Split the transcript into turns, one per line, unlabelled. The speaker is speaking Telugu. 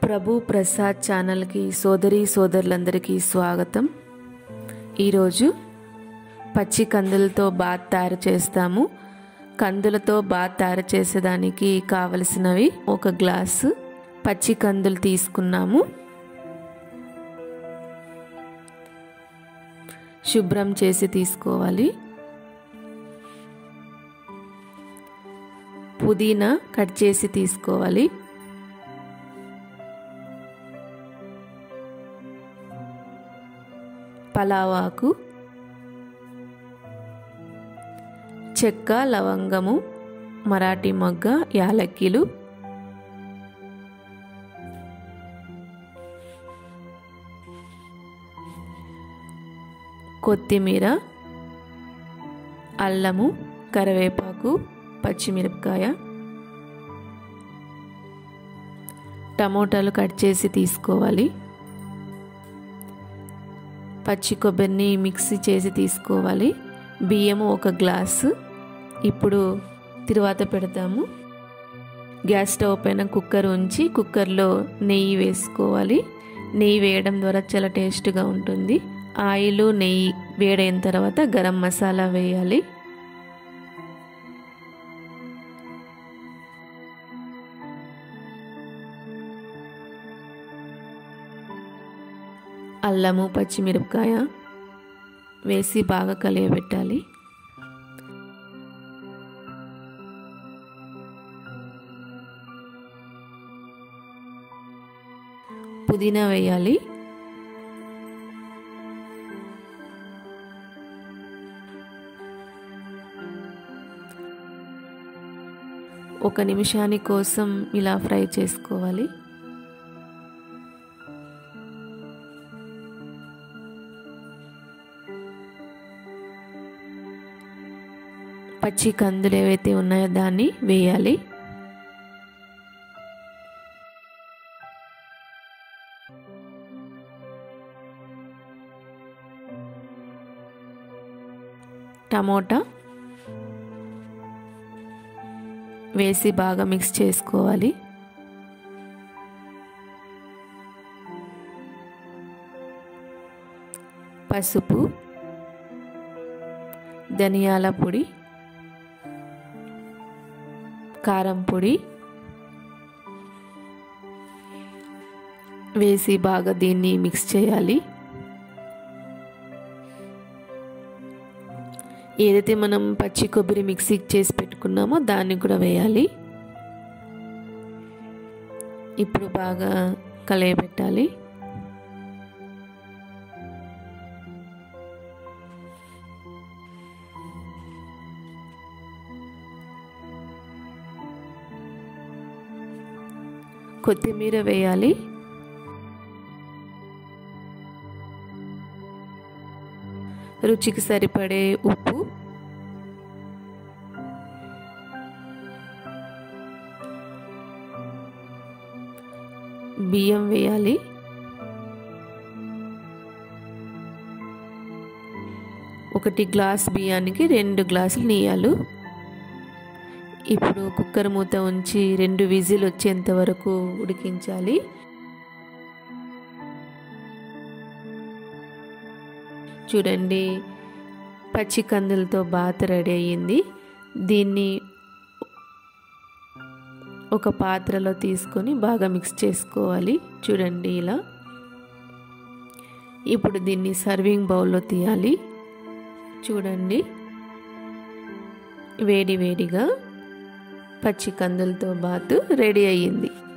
ప్రభు ప్రసాద్ ఛానల్కి సోదరి సోదరులందరికీ స్వాగతం ఈరోజు పచ్చి కందులతో బాత్ తయారు చేస్తాము కందులతో బాత్ తయారు చేసేదానికి కావలసినవి ఒక గ్లాసు పచ్చి కందులు తీసుకున్నాము శుభ్రం చేసి తీసుకోవాలి పుదీనా కట్ చేసి తీసుకోవాలి పలావాకు చెక్క లవంగము మరాఠీ మొగ్గ యాలక్కీలు కొత్తిమీర అల్లము కరివేపాకు పచ్చిమిరపకాయ టమోటాలు కట్ చేసి తీసుకోవాలి పచ్చి కొబ్బరిని మిక్సీ చేసి తీసుకోవాలి బియ్యము ఒక గ్లాసు ఇప్పుడు తిరువాత పెడతాము గ్యాస్ స్టవ్ పైన కుక్కర్ ఉంచి కుక్కర్లో నెయ్యి వేసుకోవాలి నెయ్యి వేయడం ద్వారా చాలా టేస్ట్గా ఉంటుంది ఆయిల్ నెయ్యి వేడైన తర్వాత గరం మసాలా వేయాలి అల్లము పచ్చిమిరపకాయ వేసి బాగా కలియబెట్టాలి పుదీనా వేయాలి ఒక నిమిషాని కోసం ఇలా ఫ్రై చేసుకోవాలి పచ్చి కందులు ఏవైతే ఉన్నాయో దాన్ని వేయాలి టమోటా వేసి బాగా మిక్స్ చేసుకోవాలి పసుపు ధనియాల పొడి కారం పొడి వేసి బాగా దీన్ని మిక్స్ చేయాలి ఏదైతే మనం పచ్చి కొబ్బరి మిక్సీ చేసి పెట్టుకున్నామో దాన్ని కూడా వేయాలి ఇప్పుడు బాగా కలయబెట్టాలి కొత్తిమీర వేయాలి రుచికి సరిపడే ఉప్పు బియ్యం వేయాలి ఒకటి గ్లాస్ బియ్యానికి రెండు గ్లాసులు నీయాలు ఇప్పుడు కుక్కర్ మూత ఉంచి రెండు విజిల్ వచ్చేంత వరకు ఉడికించాలి చూడండి పచ్చి కందులతో బాత రెడీ అయ్యింది దీన్ని ఒక పాత్రలో తీసుకొని బాగా మిక్స్ చేసుకోవాలి చూడండి ఇలా ఇప్పుడు దీన్ని సర్వింగ్ బౌల్లో తీయాలి చూడండి వేడి వేడిగా పచ్చి కందులతో బాతు రెడీ అయ్యింది